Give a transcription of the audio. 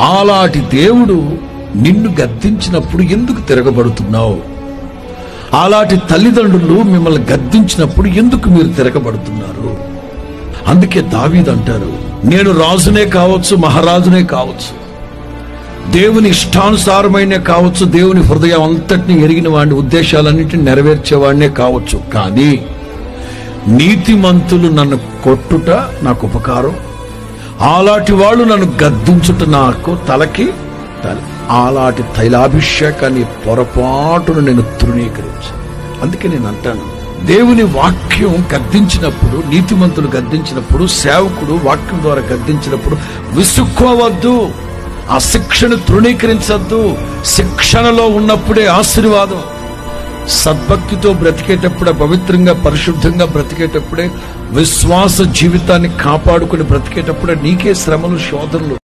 అలాంటి దేవుడు నిన్ను గద్దించినప్పుడు ఎందుకు తిరగబడుతున్నావు అలాంటి తల్లిదండ్రులు మిమ్మల్ని గద్దించినప్పుడు ఎందుకు మీరు తిరగబడుతున్నారు అందుకే దావీద్ అంటారు నేను రాజునే కావచ్చు మహారాజునే కావచ్చు దేవుని ఇష్టానుసారమైన కావచ్చు దేవుని హృదయం అంతటిని ఎరిగిన వాడిని ఉద్దేశాలన్నింటినీ నెరవేర్చేవాడినే కావచ్చు కానీ నీతిమంతులు నన్ను కొట్టుట నాకు ఉపకారం అలాంటి వాళ్ళు నన్ను గద్దించుట నాకు తలకి తల అలాంటి తైలాభిషేకాన్ని పొరపాటును నేను తృణీకరించు అందుకే నేను అంటాను దేవుని వాక్యం గద్దించినప్పుడు నీతిమంతులు గద్దించినప్పుడు సేవకుడు వాక్యం ద్వారా గద్దించినప్పుడు విసుక్కోవద్దు ఆ శిక్షను తృణీకరించద్దు శిక్షణలో ఉన్నప్పుడే ఆశీర్వాదం సద్భక్తితో బ్రతికేటప్పుడే పవిత్రంగా పరిశుద్ధంగా బ్రతికేటప్పుడే విశ్వాస జీవితాన్ని కాపాడుకుని బ్రతికేటప్పుడే నీకే శ్రమలు శోధనలు